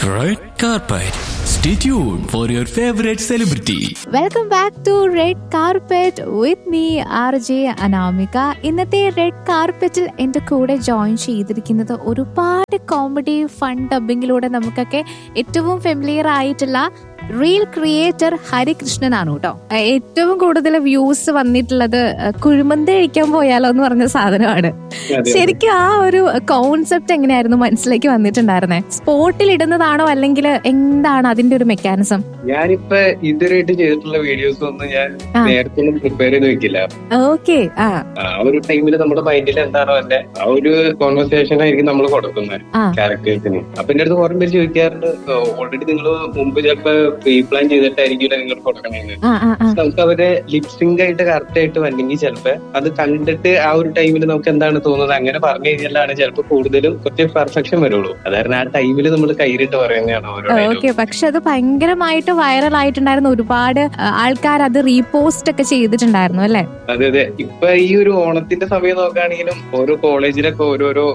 Red carpet. Stay tuned for your favorite celebrity. Welcome back to red carpet with me R J Anamika ഇന്നത്തെ red കാർപ്പറ്റിൽ എൻ്റെ കൂടെ join ചെയ്തിരിക്കുന്നത് ഒരുപാട് comedy fun ഡബിങ്ങിലൂടെ നമുക്കൊക്കെ ഏറ്റവും ഫെമിലിയർ ആയിട്ടുള്ള റീൽ ക്രിയേറ്റർ ഹരികൃഷ്ണനാണ് കേട്ടോ ഏഹ് ഏറ്റവും കൂടുതൽ വ്യൂസ് വന്നിട്ടുള്ളത് ഏഹ് കുഴിമന്തി കഴിക്കാൻ പോയാലോ എന്ന് പറഞ്ഞ സാധനമാണ് അതെ. ശരിക്കും ആ ഒരു കോൺസെപ്റ്റ് എങ്ങനെയായിരുന്നു മനസ്സിലേക്ക് വന്നിട്ടുണ്ടായിരുന്നേ സ്പോട്ടിൽ ഇടുന്നതാണോ അല്ലെങ്കിൽ എന്താണ് അതിന്റെ ഒരു മെക്കാനിസം ഞാനിപ്പോ ഇതുവരെയായിട്ട് ചെയ്തിട്ടുള്ള വീഡിയോസ് ഒന്നും ഞാൻ ആ. നേരത്തെ ഒന്നും പ്രിപ്പയർ ചെയ്ത് വെക്കില്ല ഓക്കെ ആ ആ ഒരു ടൈമിൽ നമ്മുടെ മൈൻഡിൽ എന്താണോ അല്ലെ ആ ഒരു കോൺവെർസേഷൻ ആയിരിക്കും നമ്മൾ കൊടുക്കുന്നത് ആ. ക്യാരക്ടേഴ്സിന് അപ്പൊ എന്റെ അടുത്ത് കുറെ പേര് ചോദിക്കാറുണ്ട് ഓൾറെഡി നിങ്ങൾ മുമ്പ് ചിലപ്പോ പ്രീ പ്ലാൻ ചെയ്തിട്ടായിരിക്കില്ല നിങ്ങൾ കൊടുക്കണേന്ന് ആ ആ ആ നമുക്ക് അവരെ ലിപ്സിംഗ് ആയിട്ട് കറക്റ്റ് ആയിട്ട് വന്നെങ്കിൽ ചിലപ്പോ അത് കണ്ടിട്ട് ആ ഒരു ടൈമിൽ നമുക്ക് എന്താണ് തോന്നുന്നത് അങ്ങനെ പറഞ്ഞു കഴിഞ്ഞാലാണ് ചിലപ്പോൾ കൂടുതലും കുറച്ച് പെർഫെക്ഷൻ വരുള്ളൂ അതായത് ആ ടൈമിൽ നമ്മൾ കൈരിട്ട് പറയുന്നതാണ് ഓരോ dialogue. ഓക്കെ പക്ഷെ അത് ഭയങ്കരമായിട്ട് വൈറൽ ആയിട്ടുണ്ടായിരുന്നു ഒരുപാട് ആൾക്കാർ അത് റീപോസ്റ്റ് ഒക്കെ ചെയ്തിട്ടുണ്ടായിരുന്നു അല്ലെ അതെ അതെ ഇപ്പൊ ഈ ഒരു ഓണത്തിന്റെ സമയം നോക്കുകയാണെങ്കിലും ഓരോ കോളേജിലൊക്കെ ഓരോരോ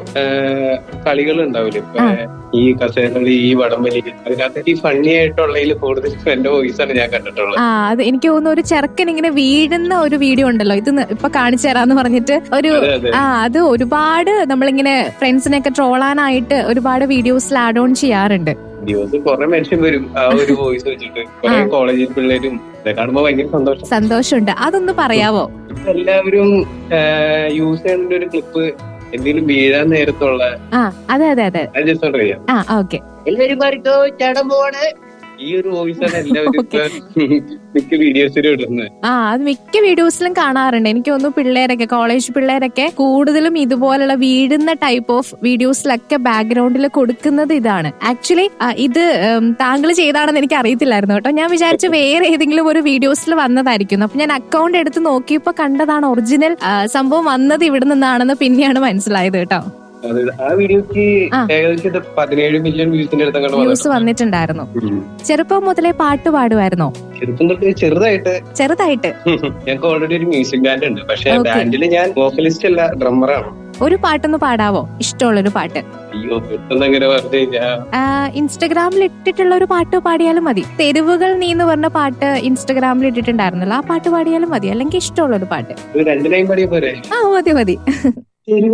കളികൾ ഉണ്ടാവില്ലേ ഇപ്പൊ ആ. ഈ കസേരകളി ഈ വടംവലി അതിനകത്ത് ഈ ഫണ്ണി ആയിട്ടുള്ളതിൽ കൂടുതൽ എന്റെ വോയിസ് ആണ് ഞാൻ കണ്ടിട്ടുള്ളത് ആ അത് എനിക്ക് തോന്നുന്നു ഒരു ചെറുക്കൻ ഇങ്ങനെ വീഴുന്ന ഒരു വീഡിയോ ഉണ്ടല്ലോ ഇത് ന- ഇപ്പൊ കാണിച്ചു തരാന്ന് പറഞ്ഞിട്ട് ഒരു അതെ അതെ ആ അത് ഒരുപാട് നമ്മളിങ്ങനെ ഫ്രണ്ട്സിനെയൊക്കെ ട്രോളാനായിട്ട് ഒരുപാട് വീഡിയോസിൽ ആഡ് ഓൺ ചെയ്യാറുണ്ട് ദിവസം കുറെ മനുഷ്യൻ വരും ആ ഒരു വോയിസ് വെച്ചിട്ട് കുറെ ആ. കോളേജിൽ പിള്ളേരും ഇതൊക്കെ കാണുമ്പോ ഭയങ്കര സന്തോഷം സന്തോഷമുണ്ട് അതൊന്ന് പറയാവോ ഇപ്പൊ എല്ലാവരും യൂസ് ചെയ്യുന്ന ഒരു ക്ലിപ്പ് എന്തെങ്കിലും വീഴാൻ നേരത്തുള്ള ആ അതെ അതെ അതെ അത് ജസ്റ്റ് അറിയാം ആ ഓക്കെ എല്ലാവരും പറഞ്ഞോ ചടം പോണ് ഈ ഒരു വോയിസ് ആണ് എല്ലാവരും ഇപ്പൊ മിക്ക വീഡിയോസിലും ഇടുന്നത് ആ അത് മിക്ക വീഡിയോസിലും കാണാറുണ്ട് എനിക്ക് തോന്നുന്നു പിള്ളേരൊക്കെ കോളേജ് പിള്ളേരൊക്കെ കൂടുതലും ഇതുപോലുള്ള വീഴുന്ന ടൈപ്പ് ഓഫ് വീഡിയോസിലൊക്കെ ബാക്ക്ഗ്രൗണ്ടിൽ കൊടുക്കുന്നത് ഇതാണ് ആക്ച്വലി ഇത് താങ്കൾ ചെയ്താണെന്ന് എനിക്ക് അറിയത്തില്ലായിരുന്നു കേട്ടോ ഞാൻ വിചാരിച്ചു വേറെ ഏതെങ്കിലും ഒരു വീഡിയോസിൽ വന്നതായിരിക്കും അപ്പൊ ഞാൻ അക്കൗണ്ട് എടുത്ത് നോക്കിയപ്പോ കണ്ടതാണ് ഒറിജിനൽ സംഭവം വന്നത് ഇവിടെ നിന്നാണെന്ന് പിന്നെയാണ് മനസ്സിലായത് കേട്ടോ അത് ആ വീഡിയോക്ക് ആ. ഏകദേശം ഇത് പതിനേഴ് മില്യൺ വ്യൂസിന്റെ അടുത്ത് അങ്ങോട്ട് വ്യൂസ് വന്നിട്ടുണ്ടായിരുന്നു ചെറുപ്പം മുതലേ പാട്ട് പാടുമായിരുന്നോ ചെറുപ്പം തൊട്ട് ചെറുതായിട്ട് ചെറുതായിട്ട് ഞങ്ങൾക്ക് ഓൾറെഡി ഒരു മ്യൂസിക് ബാൻഡ് ഉണ്ട് പക്ഷെ Okay. ബാൻഡിൽ ഞാൻ വോക്കലിസ്റ്റ് അല്ല ഡ്രമ്മറാണ് ഒരു പാട്ടൊന്ന് പാടാവോ ഇഷ്ടമുള്ളൊരു പാട്ട് അയ്യോ പെട്ടെന്ന് അങ്ങനെ പറഞ്ഞു കഴിഞ്ഞാ ആ, ഇൻസ്റ്റഗ്രാമിൽ ഇട്ടിട്ടുള്ള ഒരു പാട്ട് പാടിയാലും മതി തെരുവുകൾ നീ എന്ന് പറഞ്ഞ പാട്ട് ഇൻസ്റ്റഗ്രാമിൽ ഇട്ടിട്ടുണ്ടായിരുന്നല്ലോ ആ പാട്ട് പാടിയാലും മതി അല്ലെങ്കിൽ ഇഷ്ടമുള്ള ഒരു പാട്ട് ഒരു രണ്ട് ലൈൻ പാടിയ പോരെ ആ മതി മതി